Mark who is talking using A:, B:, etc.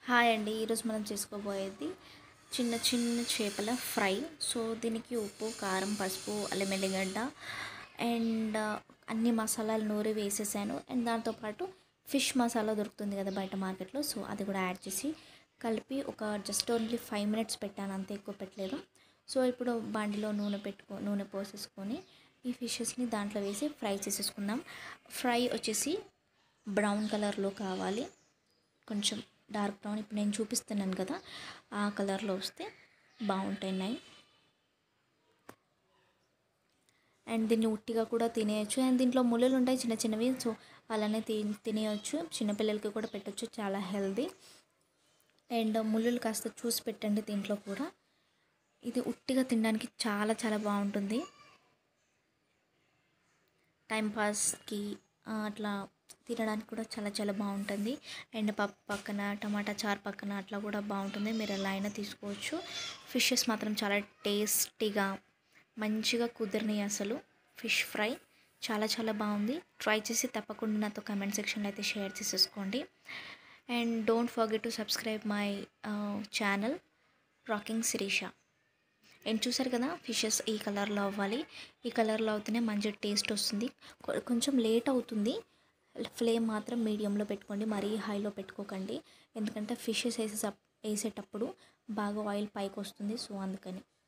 A: hi అండి ఈరోజు మనం చేసుకోబోయేది చిన్న చిన్న చేపల ఫ్రై సో దీనికి ఉప్పు కారం పసుపు అల్లం ఎల్లిగడ్డ అండ్ అన్ని మసాలాలు నూరి వేసేసాను అండ్ దాంతోపాటు ఫిష్ మసాలా దొరుకుతుంది కదా బయట మార్కెట్లో సో అది కూడా యాడ్ చేసి కలిపి ఒక జస్ట్ ఓన్లీ ఫైవ్ మినిట్స్ పెట్టాను అంతే ఎక్కువ పెట్టలేదు సో ఇప్పుడు బండిలో నూనె పెట్టుకో నూనె పోసేసుకొని ఈ ఫిషెస్ని దాంట్లో వేసి ఫ్రై చేసేసుకుందాం ఫ్రై వచ్చేసి బ్రౌన్ కలర్లో కావాలి కొంచెం డార్క్ బ్రౌన్ ఇప్పుడు నేను చూపిస్తున్నాను కదా ఆ కలర్లో వస్తే బాగుంటాయి నై అండ్ దీన్ని ఉట్టిగా కూడా తినేయచ్చు అండ్ దీంట్లో ముళ్ళలు ఉంటాయి చిన్న చిన్నవి సో అలానే తి తినేయచ్చు చిన్నపిల్లలకి కూడా పెట్టచ్చు చాలా హెల్దీ అండ్ ముళ్ళలు కాస్త చూసి పెట్టండి దీంట్లో కూడా ఇది ఉట్టిగా తినడానికి చాలా చాలా బాగుంటుంది టైంపాస్కి అట్లా తినడానికి కూడా చాలా చాలా బాగుంటుంది అండ్ పప్పు పక్కన టమాటా చారు పక్కన అట్లా కూడా బాగుంటుంది మీరు ఎలా అయినా తీసుకోవచ్చు ఫిషెస్ మాత్రం చాలా టేస్టీగా మంచిగా కుదిరినాయి అసలు ఫిష్ ఫ్రై చాలా చాలా బాగుంది ట్రై చేసి తప్పకుండా నాతో కమెంట్ సెక్షన్లో అయితే షేర్ చేసేసుకోండి and don't forget to subscribe my channel rocking Shirisha and చూసారు కదా ఫిషెస్ ఈ కలర్లో అవ్వాలి ఈ కలర్లో అవుతూనే మంచి టేస్ట్ వస్తుంది కొ- కొంచెం లేట్ అవుతుంది ఫ్లేమ్ మాత్రం మీడియంలో పెట్టుకోండి మరీ హైలో పెట్టుకోకండి ఎందుకంటే ఫిషెస్ వేసే వేసేటప్పుడు బాగా ఆయిల్ పైకి వస్తుంది సో అందుకని